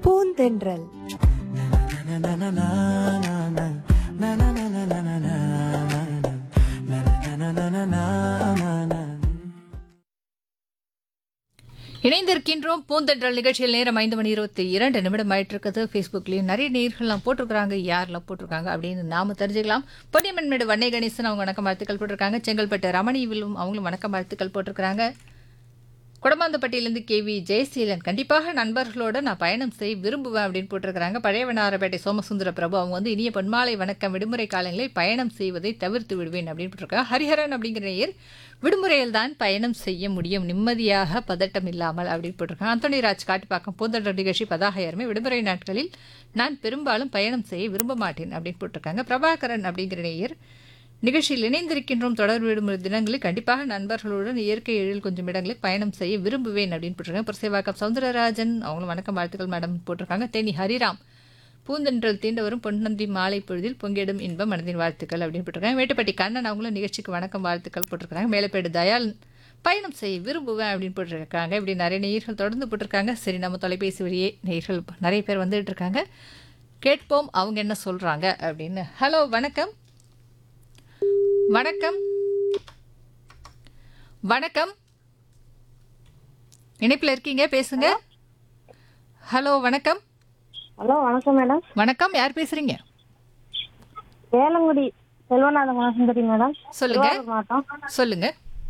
பூந்தென்றல் இணைந்திருக்கின்றோம் பூந்தென்றல் நிகழ்ச்சியில் நேரம் ஐந்து மணி இருபத்தி இரண்டு நிமிடம் ஆயிட்டு இருக்குது ஃபேஸ்புக்லேயும் நிறைய நேர்கள்லாம் போட்டிருக்காங்க யாரெல்லாம் போட்டிருக்காங்க அப்படின்னு நாம தெரிஞ்சுக்கலாம் பொன்னியம்மன்மேடு வண்ணை கணேசன் அவங்க வணக்கம் வாழ்த்துக்கள் போட்டிருக்காங்க செங்கல்பட்டு ரமணிவிலும் அவங்களும் வணக்கம் வாழ்த்துக்கள் போட்டிருக்காங்க குடமாந்தப்பட்டியிலேருந்து கேவி ஜெயசீலன் கண்டிப்பாக நண்பர்களோட நான் பயணம் செய்ய விரும்புவேன் அப்படின்னு போட்டிருக்கிறாங்க பழையவனாரப்பேட்டை சோமசுந்தர பிரபு அவங்க வந்து இனிய பொன்மாலை வணக்கம் விடுமுறை காலங்களில் பயணம் செய்வதை தவிர்த்து விடுவேன் அப்படின்னு போட்டிருக்காங்க ஹரிஹரன் அப்படிங்கிற நேயர் விடுமுறையில் தான் பயணம் செய்ய முடியும் நிம்மதியாக பதட்டம் இல்லாமல் அப்படின்னு போட்டிருக்காங்க அந்தோனி ராஜ் காட்டுப்பாக்கம் பூந்தொடர் நிகழ்ச்சி பதாகையருமே விடுமுறை நாட்களில் நான் பெரும்பாலும் பயணம் செய்ய விரும்ப மாட்டேன் அப்படின்னு போட்டிருக்காங்க பிரபாகரன் அப்படிங்கிற நேயர் நிகழ்ச்சியில் இணைந்திருக்கின்றோம் தொடர் விடுமுறை தினங்களில் கண்டிப்பாக நண்பர்களுடன் இயற்கை எழில் கொஞ்சம் இடங்களில் பயணம் செய்ய விரும்புவேன் அப்படின்னு போட்டிருக்காங்க புரசேவாக்கம் சவுந்தரராஜன் அவங்களும் வணக்கம் வாழ்த்துக்கள் மேடம் போட்டிருக்காங்க தேனி ஹரிராம் பூந்தென்றல் தீண்ட வரும் பொன்னந்தி மாலை பொழுதில் பொங்கிடும் இன்பம் மனதின் வாழ்த்துக்கள் அப்படின்னு போட்டிருக்காங்க மேட்டுப்பட்டி கண்ணன் அவங்களும் நிகழ்ச்சிக்கு வணக்கம் வாழ்த்துக்கள் போட்டிருக்காங்க மேலப்பேடு தயால் பயணம் செய்ய விரும்புவேன் அப்படின்னு போட்டிருக்காங்க இப்படி நிறைய நேயர்கள் தொடர்ந்து போட்டிருக்காங்க சரி நம்ம தொலைபேசி வழியே நேயர்கள் நிறைய பேர் வந்துட்டு இருக்காங்க கேட்போம் அவங்க என்ன சொல்றாங்க அப்படின்னு ஹலோ வணக்கம் வணக்கம் வணக்கம் இணைப்பில் இருக்கீங்க பேசுங்க ஹலோ வணக்கம் ஹலோ வணக்கம் மேடம் வணக்கம் யார் பேசுறீங்க வேலங்குடி செல்வநாத சுந்தரி மேடம் சொல்லுங்க திருவாரூர் மாவட்டம் சொல்லுங்க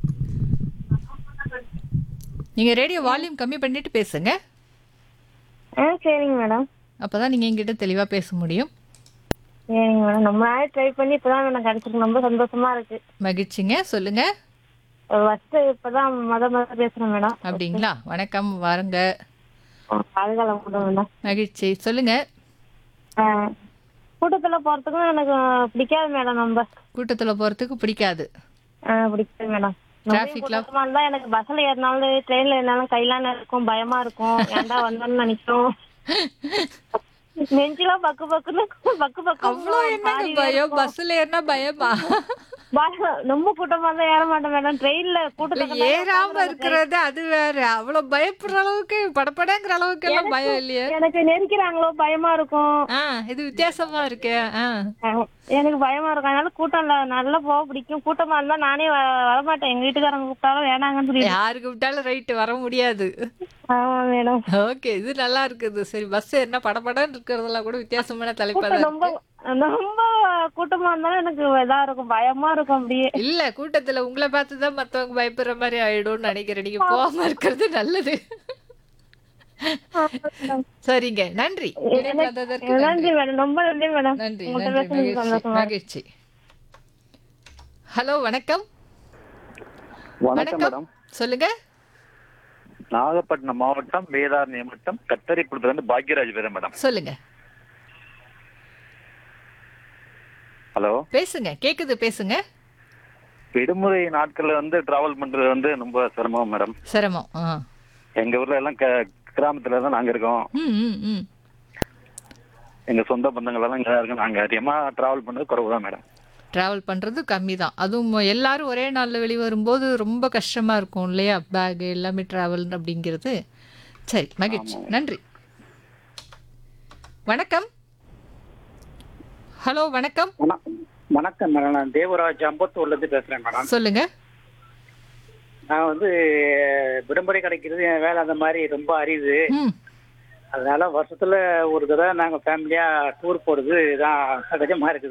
நீங்க ரேடியோ வால்யூம் கம்மி பண்ணிட்டு பேசுங்க ஆ சரிங்க மேடம் அப்பதான் நீங்க எங்கிட்ட தெளிவா பேச முடியும் சரிங்க மேடம் ரொம்ப நாள் ட்ரை பண்ணி இப்பதான் எனக்கு கிடைச்சிருக்கு ரொம்ப சந்தோஷமா இருக்கு மகிழ்ச்சிங்க சொல்லுங்க ஃபர்ஸ்ட் இப்பதான் முத முத பேசுறேன் மேடம் அப்படிங்களா வணக்கம் வாருங்க பாதுகாலம் கூட மேடம் மகிழ்ச்சி சொல்லுங்க ஆ, கூட்டத்துல போறதுக்கும் எனக்கு பிடிக்காது மேடம் ரொம்ப கூட்டத்துல போறதுக்கு பிடிக்காது ஆ, பிடிக்காது மேடம் Traffic ல- கூட்டமா இருந்தா எனக்கு பஸ்ல ஏறினாலும் ட்ரெயின்ல ஏறினாலும் கையெல்லாம் இருக்கும் பயமா இருக்கும் ஏன்டா வந்தோம்னு நினைக்கும் நெஞ்சிலாம் பக்கு பக்குன்னு பக்கு பக்கு அவ்வளோ என்னங்க பயம் பஸ்ல ஏறினா பயமா பயம் ரொம்ப கூட்டமா இருந்தா ஏற மாட்டேன் மேடம் ட்ரெயின்ல இல்ல, கூட்டத்துல ஏறாம இருக்கிறது அது வேற அவ்வளவு பயப்படுற அளவுக்கு படப்படங்கிற அளவுக்கு எல்லாம் பயம் இல்லையே எனக்கு நெருக்கிறாங்களோ பயமா இருக்கும் ஆ இது வித்தியாசமா இருக்கு ஆ அஹ் எனக்கு பயமா இருக்கும் அதனால கூட்டம் இல்ல நல்லா போக பிடிக்கும் கூட்டமா இருந்தா நானே வ- வரமாட்டேன் எங்க வீட்டுக்காரங்க கூப்பிட்டாலும் வேணாங்கன்னு சொல்லி யாருக்கு விட்டாலும் ரைட்டு வர முடியாது ஆமா மேடம் ஓகே இது நல்லா இருக்குது சரி பஸ் என்ன படபடன்னு இருக்கிறதெல்லாம் கூட வித்தியாசமான தலைப்பா தான் கூட்டம் ரொம்ப ரொம்ப கூட்டமா இருந்தாலும் எனக்கு இதா இருக்கும் பயமா இருக்கும் அப்படியே இல்ல கூட்டத்துல உங்களை பார்த்து தான் மத்தவங்க பயப்படுற மாதிரி ஆயிடும்னு நினைக்கிறேன் நீங்க போகாம இருக்கிறது நல்லது சரிங்க நன்றி இணைப்பு வந்ததற்கு நன்றி. நன்றி மேடம் ரொம்ப நன்றி மேடம் நன்றி உங்கள்ட்ட நன்றி பேசுனது மகிழ்ச்சி சந்தோஷமா இருக்கு. மகிழ்ச்சி ஹலோ வணக்கம் வணக்கம் மேடம் சொல்லுங்க நாகப்பட்டினம் மாவட்டம் வேதாரண்யம் வட்டம் கத்தரிக்குளத்துல இருந்து பாக்யராஜ் பேரன் மேடம் சொல்லுங்க ஹலோ பேசுங்க கேக்குது பேசுங்க விடுமுறை நாட்கள்ல வந்து டிராவல் பண்றது வந்து ரொம்ப சிரமம் மேடம் சிரமம் ஆ எங்க ஊர்ல எல்லாம் க- கிராமத்துல தான் நாங்க இருக்கோம் ம் ம் ம் எங்க சொந்த பந்தங்கள் எல்லாம் இங்க தான் இருக்கோம் நாங்க அதிகமா டிராவல் பண்றது குறைவு தான் மேடம் ட்ராவல் பண்ணுறது கம்மி தான் அதுவும் எல்லாரும் ஒரே நாளில் வெளியே வரும்போது ரொம்ப கஷ்டமாக இருக்கும் இல்லையா பேக் எல்லாமே ட்ராவல் அப்படிங்கிறது சரி மகிழ்ச்சி நன்றி வணக்கம் ஹலோ வணக்கம் வண- வணக்கம் மேடம் நான் தேவராஜ் அம்பத்தூர்ல இருந்து பேசுறேன் மேடம் சொல்லுங்க நான் வந்து விடுமுறை கிடைக்கிறது என் வேலை அந்த மாதிரி ரொம்ப அரியுது ம் அதனால வருஷத்துல ஒரு தடவை நாங்க ஃபேமிலியா டூர் போறது தான் சகஜமா இருக்குது